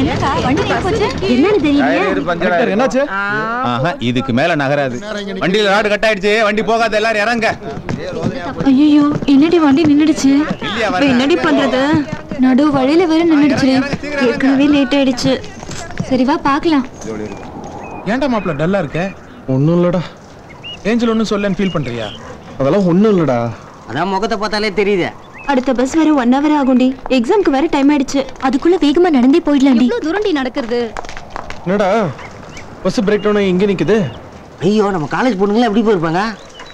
என்னக்கா வண்டி நின்னு போச்சு என்னன்னு தெரியல கண்டக்டர் என்னாச்சு ஆஹா இதுக்கு மேல நகராது வண்டியில ராடு கட் ஆயிடுச்சு வண்டி போகாத எல்லாரும் இறங்க ஐயோ என்னடி வண்டி நின்னுடுச்சு இல்லையா, இப்ப வரேன். என்னடி பண்றது நடு வழியில வேற நின்னுடுச்சு ஏற்கனவே லேட் ஆயிடுச்சு சரி வா பார்க்கலாம் ஏன்டா மாப்பிள்ள டல்லா இருக்க ஒன்றும் இல்லடா ஏஞ்சல் ஒன்றும் சொல்லன்னு ஃபீல் பண்றியா அதெல்லாம் ஒன்றும் இல்லடா அதான் முகத்தை பார்த்தாலே தெரியுது அடுத்த பஸ் வேற ஒன் ஹவர் ஆகும்டி எக்ஸாம்க்கு வேற டைம் ஆயிடுச்சு அதுக்குள்ள வேகமா நடந்தே போயிடலாம்டி தூரண்டி நடக்கிறது என்னடா பஸ் பிரேக் டவுன் எங்கே நிக்குது ஐயோ நம்ம காலேஜ் பொண்ணுங்களா எப்படி போயிருப்பாங்க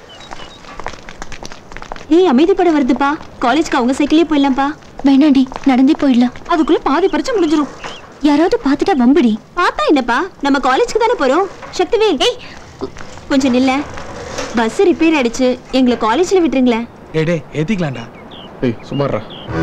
ஏய் அமைதிப்பட வருதுப்பா காலேஜ்க்கு அவங்க சைக்கிளே போயிடலாம்ப்பா வேணாண்டி நடந்தே போயிடலாம் அதுக்குள்ள பாதி பரிச்சை முடிஞ்சிரும் யாராவது பார்த்துட்டா வம்படி பார்த்தா என்னப்பா நம்ம காலேஜ்க்கு தானே போறோம் சக்திவேல் ஏய் கொஞ்சம் நில்ல பஸ் ரிப்பேர் ஆயிடுச்சு எங்களை காலேஜ்ல விட்டுருங்களேன் ஏ டே ஏத்திக்கலாம்டா ஏய் சுமாரா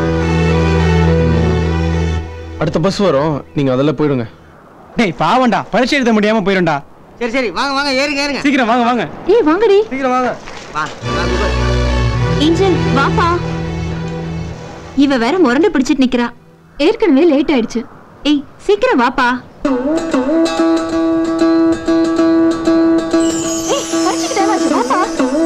அடுத்த பஸ் வரும் நீங்க அதில் போயிடுங்க டேய் பாவம்டா பரீட்சை எழுத முடியாம போயிரும்டா சரி சரி வாங்க வாங்க ஏறுங்க ஏறுங்க சீக்கிரம் வாங்க வாங்க ஏய் வாங்கடி சீக்கிரம் வாங்க வா வாங்க, உட்காரு. ஏஞ்சல் வாப்பா இவ வேற முரண்டு பிடிச்சிட்டு நிக்கிறா ஏற்கனவே லேட் ஆயிடுச்சு ஏய் சீக்கிரம் வாப்பா ஏய், பரீட்சைக்கு time ஆச்சு, வாப்பா.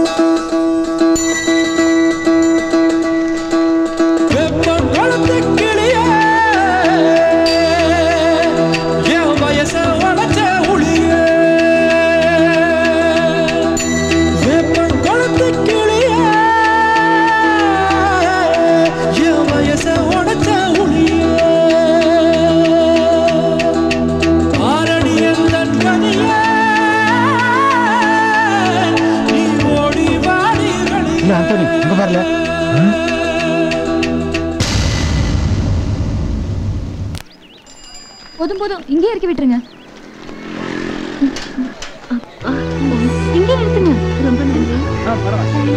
இல்ல ஆண்டனி இங்க வரல போதும் போதும் இங்கே இறக்கி விட்டுருங்க இங்கே நிறுத்துங்க ரொம்ப நன்றி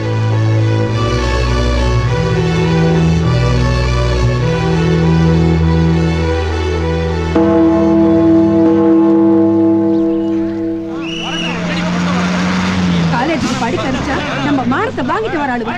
காலேஜுக்கு படிக்க அனுப்பிச்சா நம்ம மானத்தை வாங்கிட்டு வர ஆளுங்க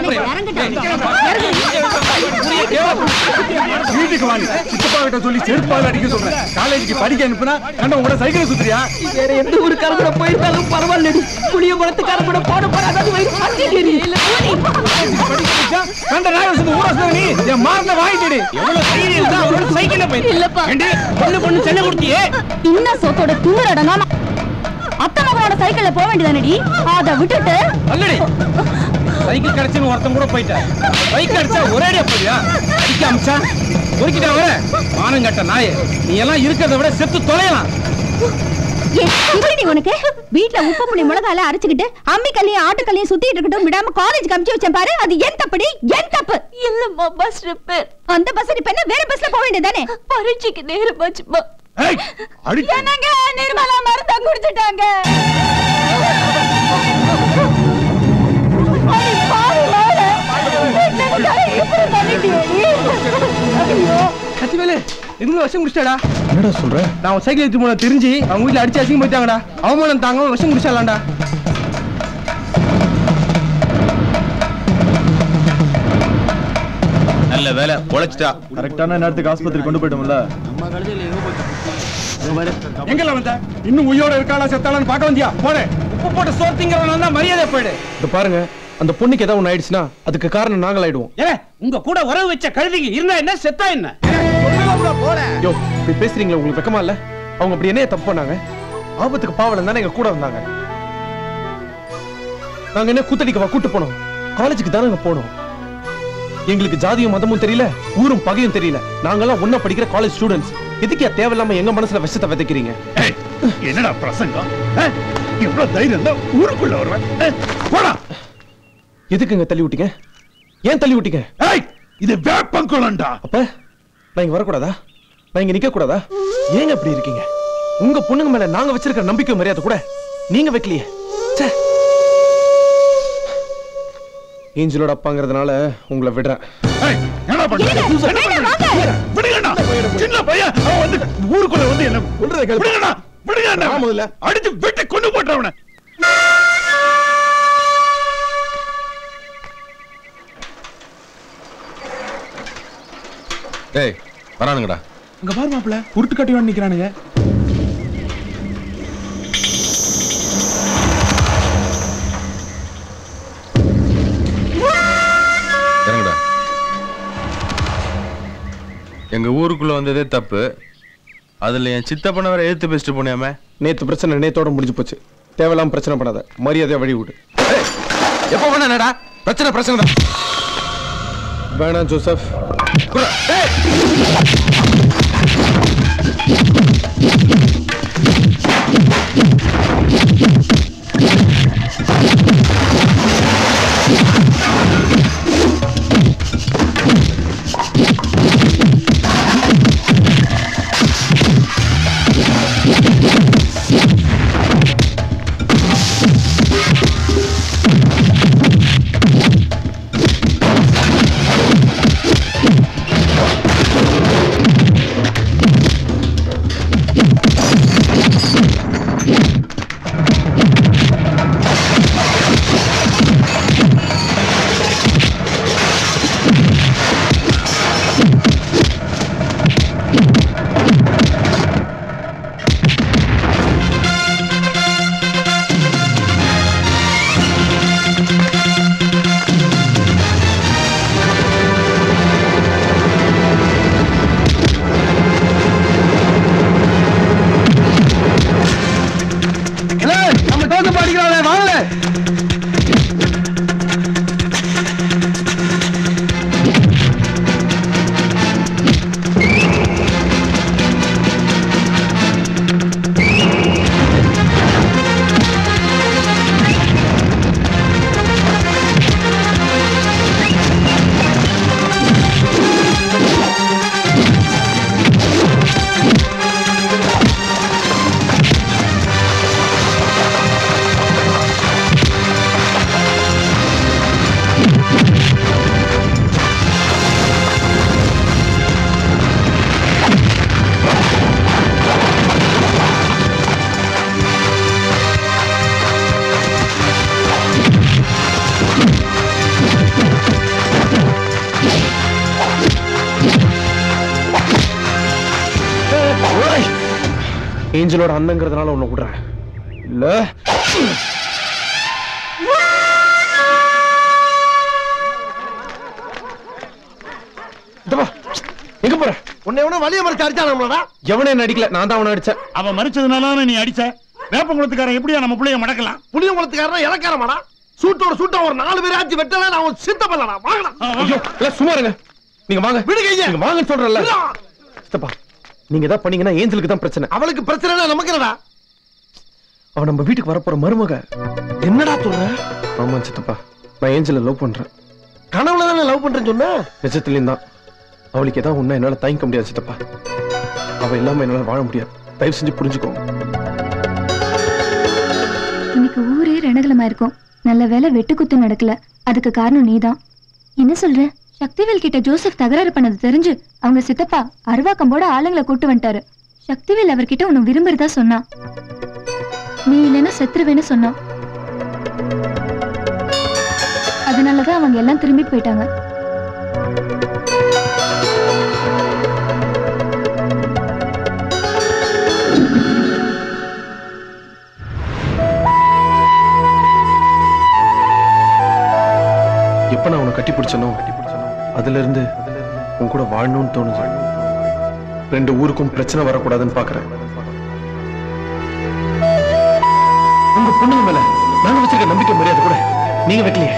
வீட்டுக்கு வாங்க சித்தப்பா கிட்ட சொல்லி செருப்பால் அடிக்க சொல்றேன் காலேஜுக்கு படிக்க அனுப்புனா கண்ட உங்களோட சைக்கிள் சுத்துறியா வேற எந்த ஒரு கூட போயிருந்தாலும் பரவாயில்லடி புளிய பழத்துக்கார கூட போட போறாது வயிறு பத்திக்கிறீ படிக்க வச்சா கண்ட நாயசம் ஊராசம் நீ என் மாரத்தை வாங்கிட்டு எவ்வளவு தைரியம் இருந்தா அவரோட சைக்கிள்ல போய் இல்லப்பா. ஏண்டி, பொண்ணு பொண்ணு சென்னை கொடுத்தியே இன்னும் சோத்தோட தூரடங்காம அத்தை மகனோட சைக்கிள்ல போக வேண்டியதானடி அதை விட்டுட்டு அல்லடி சைக்கிள் கிடைச்சுன்னு ஒருத்தன் கூட போயிட்டேன் பைக் அடிச்சா ஒரே அடியா போறியா அடிக்க அமிச்சா பொறுக்கிட்டா வர மானம் கட்ட நாயே நீ எல்லாம் இருக்கிறத விட செத்து தொலையலாம் எப்படி உனக்கு வீட்ல உப்பு புளி மிளகால அரைச்சுக்கிட்டு அம்மி கல்லையும் ஆட்டுக்கல்லையும் சுத்திட்டு இருக்கட்டும் விடாம காலேஜ் அமுச்சு வச்சேன் பாரு அது என் தப்புடி என் தப்பு இல்லம்மா பஸ் ரிப்பேர் அந்த பஸ் ரிப்பேர் வேற பஸ்ல போக வேண்டியதானே பரீட்சைக்கு நேரம் போச்சுமா ஏய் அடி என்னங்க நிர்மலா மருந்த குடிச்சிட்டாங்க அடி பாவி மகளே. என்னங்க இப்படி பண்ணிட்டியேடி? ஐயோ சத்திவேலு இவங்க விஷம் குடிச்சிட்டாடா என்னடா சொல்ற நான் உன் சைக்கிள் எடுத்து போன தெரிஞ்சு அவங்க வீட்டுல அடிச்சு அசிங்க போயிட்டாங்கடா அவமானம் தாங்க விஷம் குடிச்சாலாம்டா நல்ல வேலை உழைச்சிட்டா கரெக்டான நேரத்துக்கு ஆஸ்பத்திரி கொண்டு போயிட்டோம்ல நம்ம கடைசியில் எங்க போயிட்டோம் இங்க பாரு. எங்கல வந்த இன்னும் உயிரோட இருக்காளா செத்தாளான்னு பார்க்க வந்தியா போனே உப்பு போட்டு சோத்திங்கிறவன் தான் மரியாதை போயிடு இந்த பாருங்க அந்த பொண்ணுக்கு ஏதாவது ஒன்று ஆயிடுச்சுன்னா அதுக்கு காரணம் நாங்கள் ஆயிடுவோம் ஏ உங்க கூட உறவு வச்ச கழுதிக்கு இருந்தா என்ன செத்தா என்ன யோ இப்படி பேசுறீங்களா உங்களுக்கு வெக்கமா இல்ல அவங்க அப்படி என்ன தப்பு பண்ணாங்க ஆபத்துக்கு பாவலம் தானே எங்க கூட வந்தாங்க நாங்க என்ன கூத்தடிக்கவா கூட்டு போனோம் காலேஜுக்கு தானே போனோம் எங்களுக்கு ஜாதியும் மதமும் தெரியல ஊரும் பகையும் தெரியல நாங்கெல்லாம் ஒண்ணா படிக்கிற காலேஜ் ஸ்டூடெண்ட்ஸ் எதுக்கு தேவையில்லாம எங்க மனசுல விஷத்தை விதைக்கிறீங்க என்னடா பிரசங்கம் இவ்வளவு தைரியம் தான் ஊருக்குள்ள வருவேன் போடா எதுக்குங்க தள்ளி விட்டீங்க ஏன் தள்ளி விட்டீங்க இது வேப்பங்குளம்டா அப்ப நான் இங்க வரக்கூடாதா நான் இங்க நிக்க கூடாதா ஏங்க இப்படி இருக்கீங்க உங்க பொண்ணுங்க மேல நாங்க வச்சிருக்கிற நம்பிக்கை மரியாதை கூட நீங்க வைக்கலையே ச்சே. ஏஞ்சலோட அப்பாங்கிறதுனால உங்களை விடுறேன் என்ன பண்ற விடுங்கண்ணா சின்ன பையன் அவன் வந்து ஊருக்குள்ள வந்து என்ன சொல்றதை கேளு. விடுங்கண்ணா விடுங்க ஆ, முதல்ல. அடிச்சு வெட்டி கொண்டு போட்டவன டேய் வரானுங்கடா அங்க பாரு மாப்பிள உருட்டு கட்டி வந்து நிக்கிறானுங்க இறங்குடா எங்க ஊருக்குள்ள வந்ததே தப்பு அதுல என் சித்தப்பனை வேற எதிர்த்து பேசிட்டு போனியாமே நேத்து பிரச்சனை நேத்தோட முடிஞ்சு போச்சு தேவையில்லாம பிரச்சனை பண்ணாத மரியாதையா வழி விடு எப்ப வேணா பிரச்சனை பிரச்சனை தான் வேணாம் ஜோசப் நம்ம தோத்து படிக்கிறாளே வாங்கல ஏஞ்சலோட அண்ணங்கிறதுனால உன்னை விடுறேன் இல்ல இதோ வா. எங்க போற உன்னை எவனோ வழிய மறைச்சு அடிச்சானுங்களா எவனே என்ன அடிக்கல நான் தான் அவனை அடிச்சேன் அவன் மறிச்சதுனால நீ அடிச்ச வேப்பங்குளத்துக்காரன் எப்படியா நம்ம புள்ளைய மடக்கலாம் புளிய குளத்துக்காரன் இலக்காரமாடா சூட்டோட சூட்டா ஒரு நாலு பேர் ஆச்சு வெட்டல நான் ஒரு சித்த பண்ணலாம் வாங்கலாம் ஐயோ இல்ல சும்மா இருங்க நீங்க வாங்க விடுங்க ஐயா. நீங்க வாங்கன்னு சொல்றேன்ல சித்தப்பா நீங்க ஏதாவது பண்ணீங்கன்னா ஏஞ்சலுக்கு தான் பிரச்சனை அவளுக்கு பிரச்சனை நமக்கு என்னடா அவன் நம்ம வீட்டுக்கு வரப்போற மருமக என்னடா சொல்ற ஆமா சித்தப்பா நான் ஏஞ்சலை லவ் பண்றேன் கனவுல தானே லவ் பண்றேன்னு சொன்ன நிஜத்துலயும் தான் அவளுக்கு ஏதாவது ஒண்ணா என்னால தாங்கிக்க முடியாது சித்தப்பா அவ இல்லாம என்னால வாழ முடியாது தயவு செஞ்சு புரிஞ்சுக்கோ இன்னைக்கு ஊரே ரணகலமா இருக்கும் நல்ல வேலை வெட்டுக்குத்து நடக்கல அதுக்கு காரணம் நீதான் என்ன சொல்ற சக்திவேல் கிட்ட ஜோசப் தகராறு பண்ணது தெரிஞ்சு அவங்க சித்தப்பா அருவாக்கம்போட ஆளுங்களை கூட்டு வந்துட்டாரு சக்திவேல் அவர்கிட்ட உன்னை விரும்புறதா சொன்னான் நீ இல்லைன்னா செத்துருவேன்னு சொன்னான் அதனாலதான் அவங்க எல்லாம் திரும்பி போயிட்டாங்க எப்ப நான் உன்னை கட்டி பிடிச்சனோ அதுல இருந்து உன் கூட வாழணும்னு தோணுது ரெண்டு ஊருக்கும் பிரச்சனை வரக்கூடாதுன்னு பாக்குறேன் உங்க பொண்ணுங்க மேல நாங்க வச்சிருக்க நம்பிக்கை மரியாதை கூட நீங்க வைக்கலையே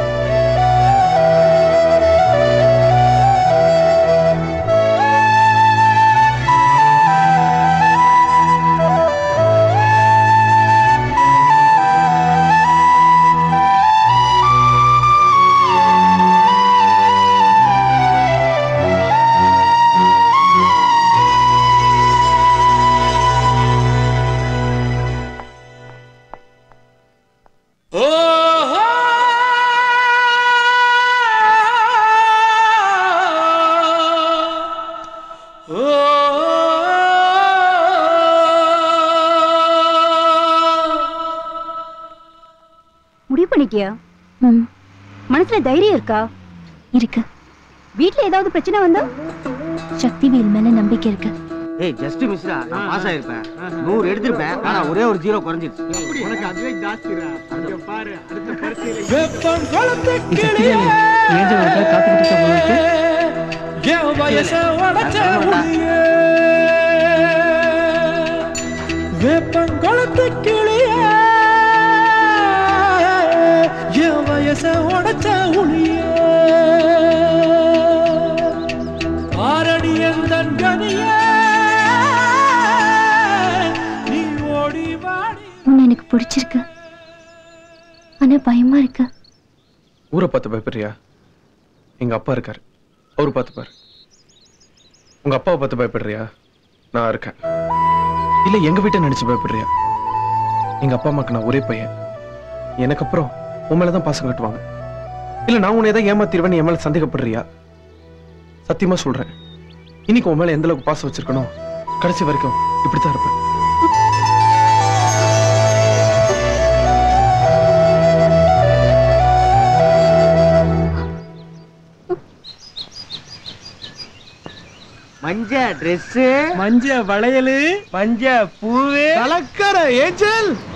முடிவு பண்ணிட்டியா மனசுல தைரியம் இருக்கா இருக்கு வீட்ல ஏதாவது பிரச்சனை வந்தா சக்திவேல் மேல நம்பிக்கை இருக்கு ஏய் ஜஸ்ட் மிஸ்டா நான் பாஸ் ஆயிருப்பேன் நூறு எடுத்திருப்பேன் ஆனா ஒரே ஒரு ஜீரோ குறைஞ்சிருச்சு உனக்கு அதுவே ஜாஸ்திடா இங்க பாரு அடுத்த பரீட்சையில ஏஞ்சல் காத்துக்கிட்டு இருக்க போல இருக்கு. என் வயச உடைச்ச உளியே வேப்பங்குளத்து கிளியே என் வயச உடைச்ச உளியே ஆரடி எந்தன் கனியே நீ ஓடி வாடி உன்னை எனக்கு பிடிச்சிருக்கு ஆனா பயமா இருக்கு ஊரை பார்த்து பயப்படுறியா எங்க அப்பா இருக்காரு அவரு பார்த்து பாரு உங்க அப்பாவை பார்த்து பயப்படுறியா நான் இருக்கேன் இல்ல எங்க வீட்டை நினைச்சு பயப்படுறியா எங்க அப்பா அம்மாக்கு நான் ஒரே பையன் எனக்கு அப்புறம் உன் மேலதான் பாசம் கட்டுவாங்க இல்ல நான் உன்னை ஏதாவது ஏமாத்திருவேன் என் மேல சந்தேகப்படுறியா சத்தியமா சொல்றேன் இன்னைக்கு உன் மேல எந்த அளவுக்கு பாசம் வச்சிருக்கணும் கடைசி வரைக்கும் இப்படித்தான் இருப்பேன் மஞ்ச ட்ரெஸ் மஞ்ச வளையலு மஞ்ச பூவே கலக்கற ஏஞ்சல்